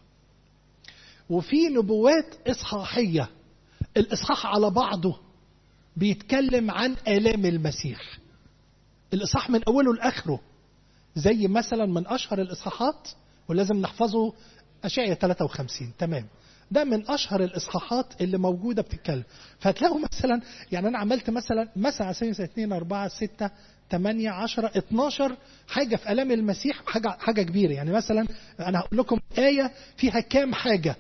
A: وفي نبوات إصحاحية الإصحاح على بعضه بيتكلم عن آلام المسيح الإصحاح من أوله لآخره زي مثلا من أشهر الإصحاحات ولازم نحفظه أشعية 53 تمام ده من اشهر الاصحاحات اللي موجوده بتتكلم فهتلاقوا مثلا يعني انا عملت مثلا مثلا على سبيل 2 4 6 8 10 12 حاجه في الام المسيح حاجه حاجه كبيره يعني مثلا انا هقول لكم ايه فيها كام حاجه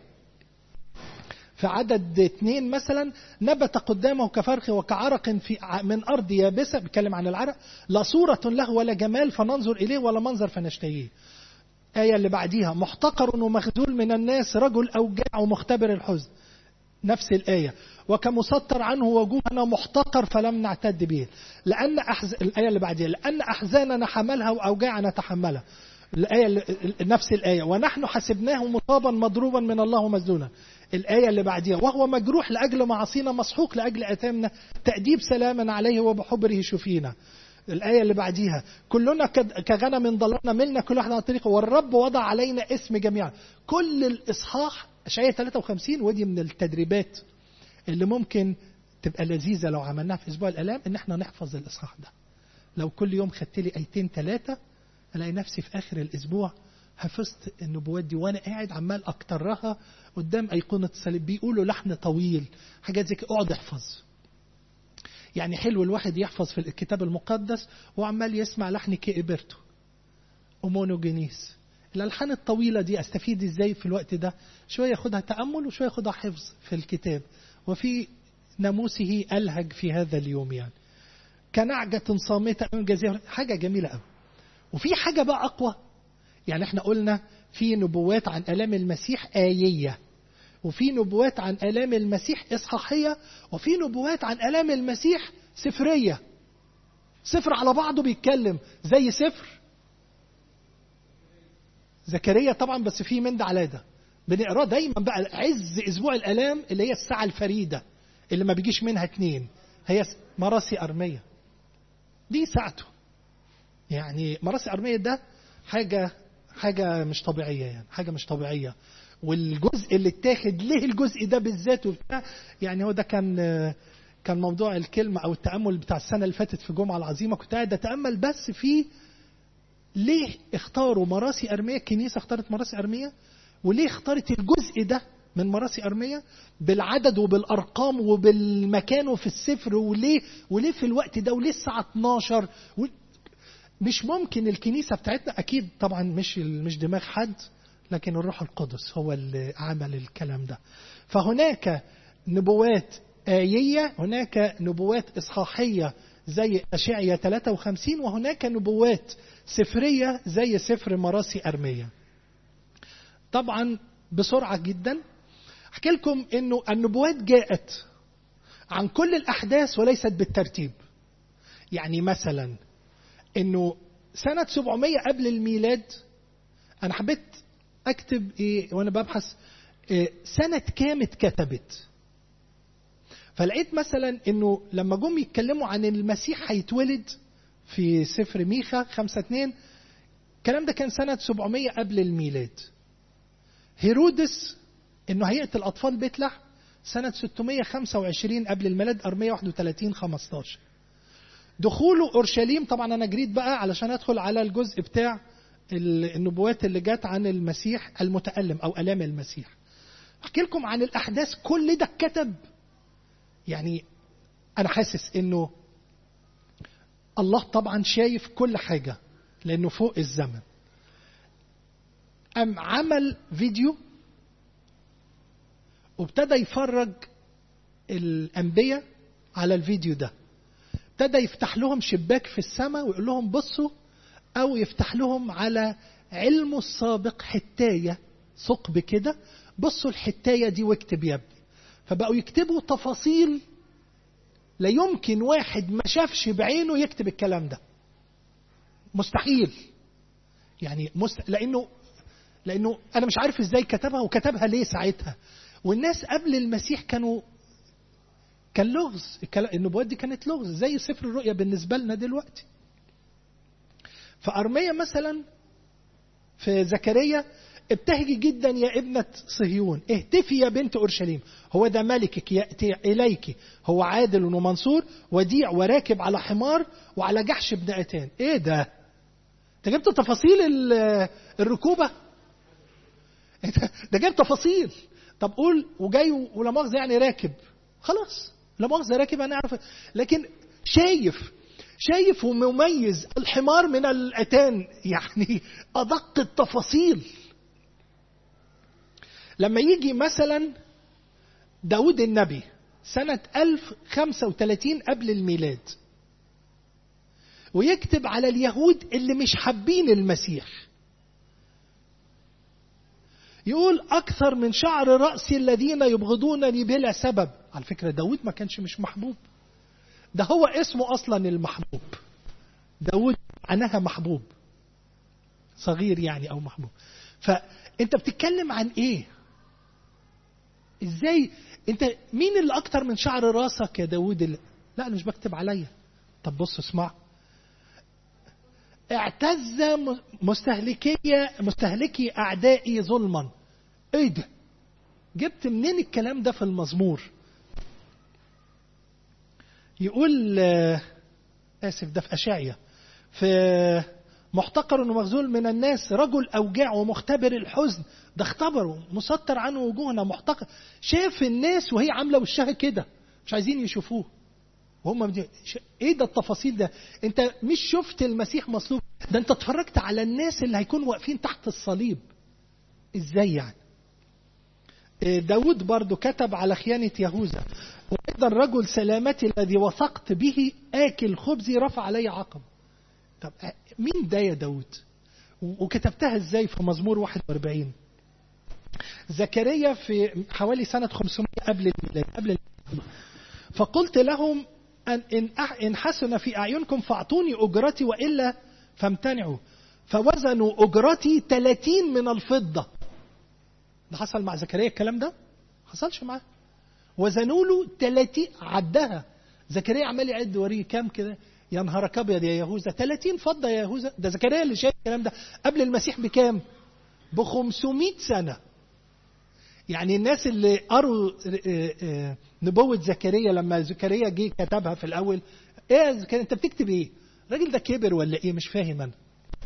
A: في عدد اثنين مثلا نبت قدامه كفرخ وكعرق في من ارض يابسه بيتكلم عن العرق لا صوره له ولا جمال فننظر اليه ولا منظر فنشتهيه الآية اللي بعديها محتقر ومخذول من الناس رجل أوجاع ومختبر الحزن نفس الآية وكمسطر عنه وجوهنا محتقر فلم نعتد به لأن أحز... الآية اللي بعديها لأن أحزاننا حملها وأوجاعنا تحملها الآية اللي... نفس الآية ونحن حسبناه مصابا مضروبا من الله مزدونا الآية اللي بعديها وهو مجروح لأجل معاصينا مسحوق لأجل أثامنا تأديب سلاما عليه وبحبره شفينا الآية اللي بعديها كلنا كغنم ضللنا ملنا كل واحد على طريقه والرب وضع علينا اسم جميعا كل الإصحاح أشعية 53 ودي من التدريبات اللي ممكن تبقى لذيذة لو عملناها في أسبوع الآلام إن احنا نحفظ الإصحاح ده لو كل يوم خدت لي آيتين ثلاثة ألاقي نفسي في آخر الأسبوع حفظت النبوات دي وأنا قاعد عمال أكترها قدام أيقونة الصليب بيقولوا لحن طويل حاجات زي كده اقعد احفظ يعني حلو الواحد يحفظ في الكتاب المقدس وعمال يسمع لحن كيبرتو أمونوجينيس الألحان الطويلة دي أستفيد إزاي في الوقت ده شوية أخدها تأمل وشوية أخدها حفظ في الكتاب وفي ناموسه ألهج في هذا اليوم يعني كنعجة صامتة أمام جزيرة حاجة جميلة قوي وفي حاجة بقى أقوى يعني احنا قلنا في نبوات عن آلام المسيح آيية وفي نبوات عن آلام المسيح إصحاحية وفي نبوات عن آلام المسيح سفرية سفر على بعضه بيتكلم زي سفر زكريا طبعا بس في من ده على ده بنقراه دايما بقى عز اسبوع الالام اللي هي الساعه الفريده اللي ما بيجيش منها اتنين هي مراسي ارميه دي ساعته يعني مراسي أرمية ده حاجة حاجة مش طبيعية يعني حاجة مش طبيعية والجزء اللي اتاخد ليه الجزء ده بالذات وبتاع يعني هو ده كان كان موضوع الكلمة أو التأمل بتاع السنة اللي فاتت في الجمعة العظيمة كنت قاعد أتأمل بس في ليه اختاروا مراسي أرمية الكنيسة اختارت مراسي أرمية وليه اختارت الجزء ده من مراسي أرمية بالعدد وبالأرقام وبالمكان وفي السفر وليه وليه في الوقت ده وليه الساعة 12 و... مش ممكن الكنيسة بتاعتنا أكيد طبعا مش مش دماغ حد لكن الروح القدس هو اللي عمل الكلام ده فهناك نبوات آيية هناك نبوات إصحاحية زي أشعية 53 وهناك نبوات سفرية زي سفر مراسي أرمية طبعا بسرعة جدا أحكي لكم أنه النبوات جاءت عن كل الأحداث وليست بالترتيب يعني مثلا أنه سنة 700 قبل الميلاد أنا حبيت أكتب إيه وأنا ببحث إيه سنة كام اتكتبت فلقيت مثلا انه لما جم يتكلموا عن المسيح هيتولد في سفر ميخا 5 2 الكلام ده كان سنة 700 قبل الميلاد هيرودس انه هيقتل اطفال بيت لحم سنة 625 قبل الميلاد 431 15 دخوله اورشليم طبعا انا جريت بقى علشان ادخل على الجزء بتاع النبوات اللي جت عن المسيح المتألم او الام المسيح احكي لكم عن الاحداث كل ده اتكتب يعني انا حاسس انه الله طبعا شايف كل حاجه لانه فوق الزمن ام عمل فيديو وابتدى يفرج الانبياء على الفيديو ده ابتدى يفتح لهم شباك في السماء ويقول لهم بصوا او يفتح لهم على علمه السابق حتايه ثقب كده بصوا الحتايه دي واكتب يا ابني فبقوا يكتبوا تفاصيل لا يمكن واحد ما شافش بعينه يكتب الكلام ده مستحيل يعني مست... لانه لانه انا مش عارف ازاي كتبها وكتبها ليه ساعتها والناس قبل المسيح كانوا كان لغز النبوات دي كانت لغز زي سفر الرؤيا بالنسبه لنا دلوقتي فارميا مثلا في زكريا ابتهجي جدا يا ابنة صهيون اهتفي يا بنت أورشليم هو ده ملكك يأتي إليك هو عادل ومنصور وديع وراكب على حمار وعلى جحش ابن أتان ايه ده انت جبت تفاصيل الركوبة ده جاب تفاصيل طب قول وجاي ولا مؤاخذة يعني راكب خلاص لا مؤاخذة راكب أنا أعرف لكن شايف شايف ومميز الحمار من الأتان يعني أدق التفاصيل لما يجي مثلا داود النبي سنة 1035 قبل الميلاد ويكتب على اليهود اللي مش حابين المسيح يقول أكثر من شعر رأسي الذين يبغضونني بلا سبب على فكرة داود ما كانش مش محبوب ده هو اسمه أصلا المحبوب داود معناها محبوب صغير يعني أو محبوب فأنت بتتكلم عن إيه ازاي انت مين اللي اكتر من شعر راسك يا داود اللي... لا انا مش بكتب عليا طب بص اسمع اعتز مستهلكي مستهلكي اعدائي ظلما ايه ده جبت منين الكلام ده في المزمور يقول اسف ده في اشعيا في محتقر ومخذول من الناس رجل أوجاع ومختبر الحزن ده اختبره مسطر عنه وجوهنا محتقر شاف الناس وهي عاملة وشها كده مش عايزين يشوفوه وهم بدي... ايه ده التفاصيل ده انت مش شفت المسيح مصلوب ده انت اتفرجت على الناس اللي هيكونوا واقفين تحت الصليب ازاي يعني داود برضو كتب على خيانة يهوذا وأيضا رجل سلامتي الذي وثقت به آكل خبزي رفع علي عقب طب مين ده يا داود وكتبتها ازاي في مزمور 41 زكريا في حوالي سنة 500 قبل الميلاد قبل الميلاد فقلت لهم أن إن, إن حسن في أعينكم فاعطوني أجرتي وإلا فامتنعوا فوزنوا أجرتي 30 من الفضة ده حصل مع زكريا الكلام ده حصلش معاه وزنوا له 30 عدها زكريا عمال يعد وريه كام كده يا نهارك ابيض يا يهوذا 30 فضه يا يهوذا ده زكريا اللي شايف الكلام ده قبل المسيح بكام؟ ب 500 سنه يعني الناس اللي قروا نبوة زكريا لما زكريا جه كتبها في الأول إيه يا زكريا أنت بتكتب إيه؟ الراجل ده كبر ولا إيه؟ مش فاهم أنا.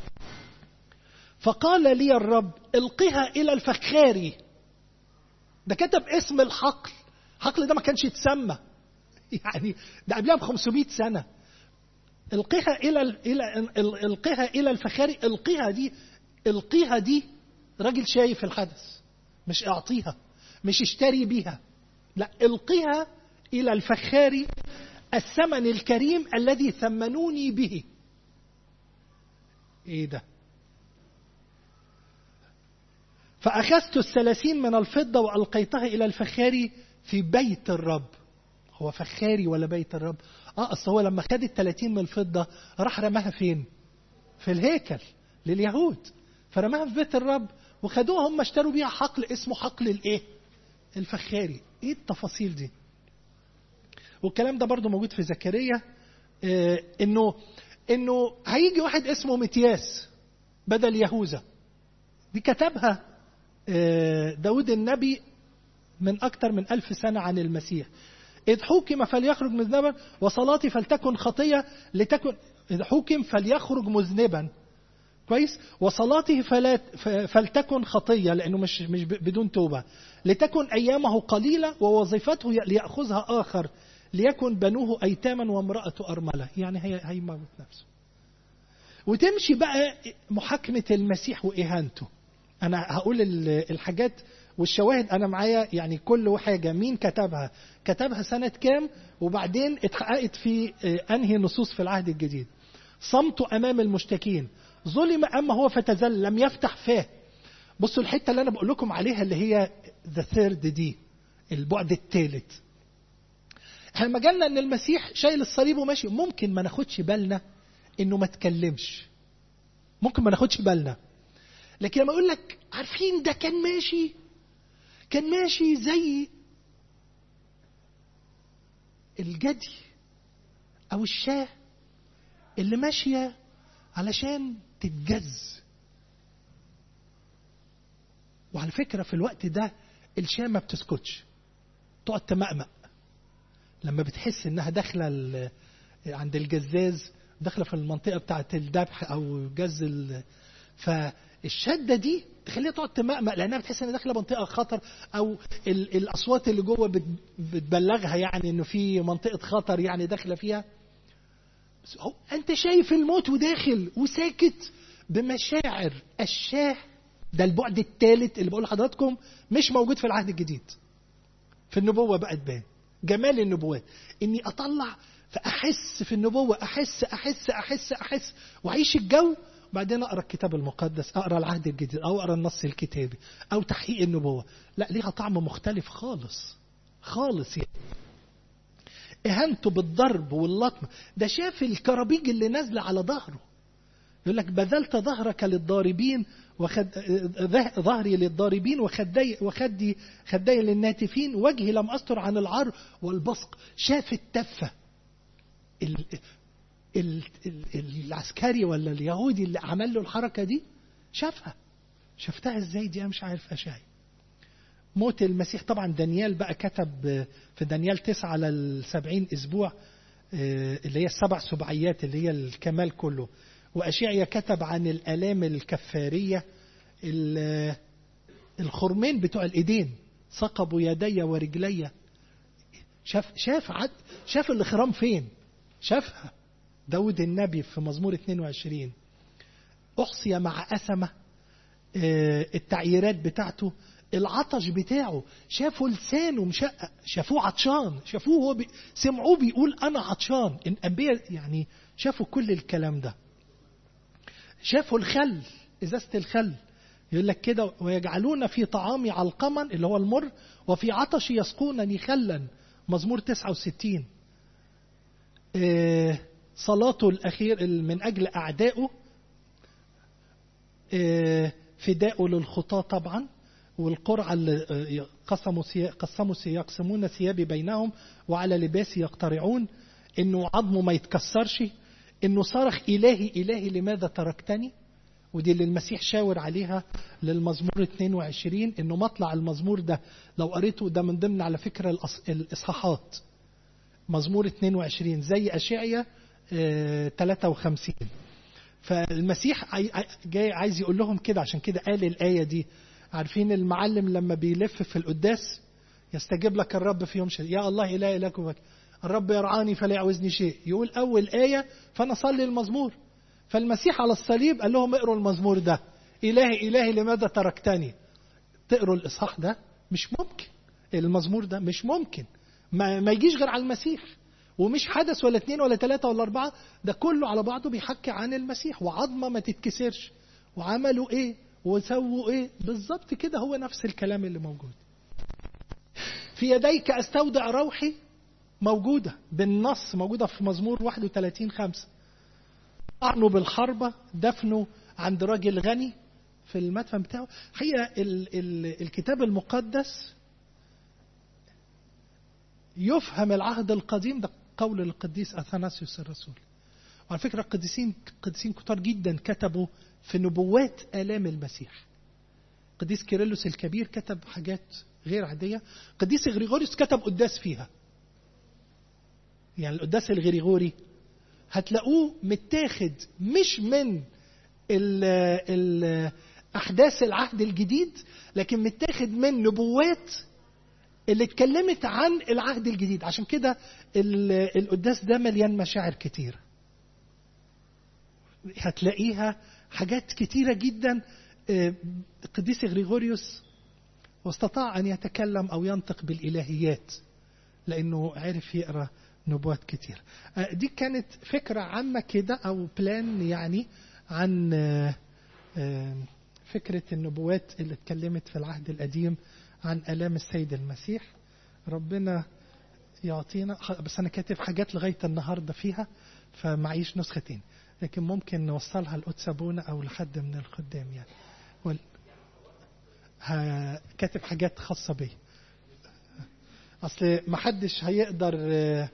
A: فقال لي الرب القها إلى الفخاري. ده كتب اسم الحقل. الحقل ده ما كانش يتسمى. يعني ده قبلها ب 500 سنة. القها إلى إلى القها إلى الفخاري، القها دي القها دي راجل شايف الحدث. مش اعطيها مش اشتري بيها لا القها الى الفخار الثمن الكريم الذي ثمنوني به ايه ده فاخذت الثلاثين من الفضه والقيتها الى الفخار في بيت الرب هو فخاري ولا بيت الرب اه اصل هو لما خد الثلاثين من الفضه راح رماها فين في الهيكل لليهود فرماها في بيت الرب وخدوها هم اشتروا بيها حقل اسمه حقل الايه؟ الفخاري، ايه التفاصيل دي؟ والكلام ده برضو موجود في زكريا اه انه انه هيجي واحد اسمه متياس بدل يهوذا دي كتبها اه داود النبي من أكثر من ألف سنة عن المسيح إذ حكم فليخرج مذنبا وصلاتي فلتكن خطية لتكن إذ حكم فليخرج مذنبا كويس وصلاته فلا فلتكن خطيه لانه مش مش بدون توبه لتكن ايامه قليله ووظيفته لياخذها اخر ليكن بنوه ايتاما وامراته ارمله يعني هي هيموت نفسه وتمشي بقى محاكمه المسيح واهانته انا هقول الحاجات والشواهد انا معايا يعني كل حاجه مين كتبها كتبها سنه كام وبعدين اتحققت في انهي نصوص في العهد الجديد صمته امام المشتكين ظلم اما هو فتزل لم يفتح فاه بصوا الحته اللي انا بقول لكم عليها اللي هي ذا ثيرد دي البعد الثالث احنا لما جالنا ان المسيح شايل الصليب وماشي ممكن ما ناخدش بالنا انه ما اتكلمش ممكن ما ناخدش بالنا لكن لما اقول لك عارفين ده كان ماشي كان ماشي زي الجدي او الشاه اللي ماشيه علشان تتجز وعلى فكرة في الوقت ده الشاه ما بتسكتش تقعد تمأمأ لما بتحس انها داخلة عند الجزاز داخلة في المنطقة بتاعة الذبح او جز فالشدة دي تخليها تقعد تمأمأ لانها بتحس انها داخلة منطقة خطر او ال... الاصوات اللي جوه بت... بتبلغها يعني انه في منطقة خطر يعني داخلة فيها هو انت شايف الموت وداخل وساكت بمشاعر الشاه ده البعد الثالث اللي بقول لحضراتكم مش موجود في العهد الجديد في النبوة بقى تبان جمال النبوات اني اطلع فاحس في النبوة احس احس احس احس واعيش الجو بعدين اقرا الكتاب المقدس اقرا العهد الجديد او اقرا النص الكتابي او تحقيق النبوة لا ليها طعم مختلف خالص خالص يعني اهانته بالضرب واللطمه ده شاف الكرابيج اللي نازله على ظهره يقول لك بذلت ظهرك للضاربين وخد ظهري للضاربين وخدي وخدي خدي للناتفين وجهي لم استر عن العار والبصق شاف التفه ال ال ال العسكري ولا اليهودي اللي عمل له الحركه دي شافها شفتها ازاي دي انا مش عارف اشاي موت المسيح طبعا دانيال بقى كتب في دانيال تسعة على السبعين أسبوع اللي هي السبع سبعيات اللي هي الكمال كله وأشعيا كتب عن الآلام الكفارية الخرمين بتوع الإيدين ثقبوا يدي ورجلي شاف شاف عد شاف الإخرام فين شافها داود النبي في مزمور 22 أحصي مع أسمة التعييرات بتاعته العطش بتاعه شافوا لسانه مشقق شافوه عطشان شافوه هو بي... سمعوه بيقول انا عطشان الانبياء يعني شافوا كل الكلام ده شافوا الخل ازازه الخل يقول لك كده ويجعلون في طعامي علقما اللي هو المر وفي عطشي يسقونني خلا مزمور 69 إيه صلاته الاخير من اجل اعدائه إيه فداءه للخطاه طبعا والقرعة اللي قسموا قسموا يقسمون ثيابي بينهم وعلى لباسي يقترعون انه عظمه ما يتكسرش انه صرخ الهي الهي لماذا تركتني ودي اللي المسيح شاور عليها للمزمور 22 انه مطلع المزمور ده لو قريته ده من ضمن على فكره الأص- الاصحاحات مزمور 22 زي اشعيا آه، 53 فالمسيح عاي- عاي- جاي عايز يقول لهم كده عشان كده قال الآية دي عارفين المعلم لما بيلف في القداس يستجيب لك الرب في يوم شديد يا الله إله إلهكم وك- الرب يرعاني فلا يعوزني شيء يقول أول آية فأنا صلي المزمور فالمسيح على الصليب قال لهم اقروا المزمور ده إلهي إلهي لماذا تركتني تقروا الإصحاح ده مش ممكن المزمور ده مش ممكن ما, ما يجيش غير على المسيح ومش حدث ولا اتنين ولا تلاتة ولا أربعة ده كله على بعضه بيحكي عن المسيح وعظمة ما تتكسرش وعملوا إيه وسووا إيه بالظبط كده هو نفس الكلام اللي موجود في يديك أستودع روحي موجودة بالنص موجودة في مزمور 31 خمسة طعنوا بالحربة دفنوا عند راجل غني في المدفن بتاعه حقيقة ال ال الكتاب المقدس يفهم العهد القديم ده قول القديس اثناسيوس الرسول وعلى فكره القديسين قديسين كتار جدا كتبوا في نبوات الام المسيح قديس كيرلس الكبير كتب حاجات غير عاديه قديس غريغوريوس كتب قداس فيها يعني القداس الغريغوري هتلاقوه متاخد مش من ال ال احداث العهد الجديد لكن متاخد من نبوات اللي اتكلمت عن العهد الجديد عشان كده ال- القداس ده مليان مشاعر كتير هتلاقيها حاجات كتيرة جدا آه، القديس غريغوريوس واستطاع أن يتكلم أو ينطق بالإلهيات لأنه عرف يقرأ نبوات كتير آه، دي كانت فكرة عامة كده أو بلان يعني عن آه، آه، فكرة النبوات اللي اتكلمت في العهد القديم عن آلام السيد المسيح ربنا يعطينا بس أنا كاتب حاجات لغاية النهاردة فيها فمعيش نسختين لكن ممكن نوصلها لقدس أبونا أو لحد من الخدام يعني وال... ها... كاتب حاجات خاصة بي أصل محدش هيقدر آه،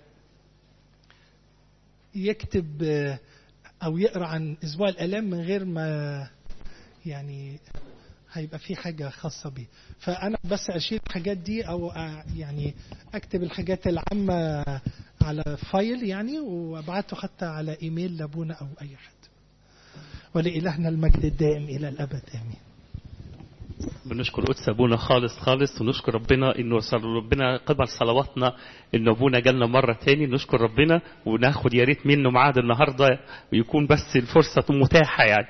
A: يكتب آه، أو يقرأ عن أسبوع الآلام من غير ما يعني هيبقى في حاجة خاصة بيه فأنا بس أشيل الحاجات دي أو أ- يعني أكتب الحاجات العامة على فايل يعني وأبعته حتى على إيميل لأبونا أو أي حد ولإلهنا المجد الدائم إلى الأبد آمين
B: بنشكر قدس ابونا خالص خالص ونشكر ربنا انه صل- ربنا قبل صلواتنا ان ابونا جالنا مره تاني نشكر ربنا وناخد يا ريت منه ميعاد النهارده ويكون بس الفرصه متاحه يعني